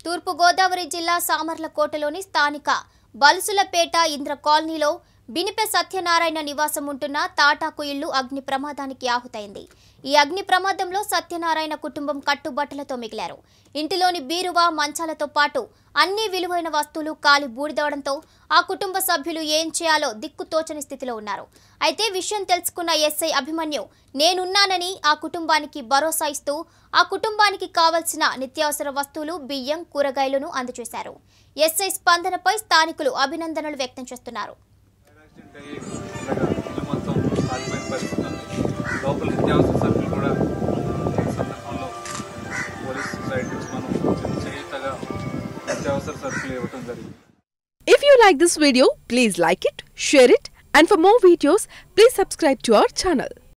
తూర్పుగోదావరి జిల్లా సామర్లకోటలోని స్థానిక బలుసులపేట ఇంద్ర కాలనీలో బినిపె సత్యనారాయణ నివాసం ఉంటున్న తాటాకు ఇల్లు అగ్ని ప్రమాదానికి ఆహుతైంది ఈ అగ్ని ప్రమాదంలో సత్యనారాయణ కుటుంబం కట్టుబట్టలతో మిగిలారు ఇంటిలోని బీరువా మంచాలతో పాటు అన్ని విలువైన వస్తువులు కాలి బూడిదవడంతో ఆ కుటుంబ సభ్యులు ఏం చేయాలో దిక్కుతోచని స్థితిలో ఉన్నారు అయితే విషయం తెలుసుకున్న ఎస్ఐ అభిమన్యు నేనున్నానని ఆ కుటుంబానికి భరోసా ఇస్తూ ఆ కుటుంబానికి కావలసిన నిత్యావసర వస్తువులు బియ్యం కూరగాయలను అందజేశారు ఎస్ఐ స్పందనపై స్థానికులు అభినందనలు వ్యక్తం చేస్తున్నారు యాక్సిడెంట్ అయ్యి ఇలాగా ఇల్లు మొత్తం కాలిపోయిన పరిస్థితి ఉంది లోపల నిత్యావసర సరుకులు కూడా ఈ సందర్భంలో పోలీస్ సైడ్ నుంచి మనం చిన్న చేయుతగా నిత్యావసర సరుకులు ఇవ్వటం జరిగింది If you like this video, please like it, share it, and for more videos, please subscribe to our channel.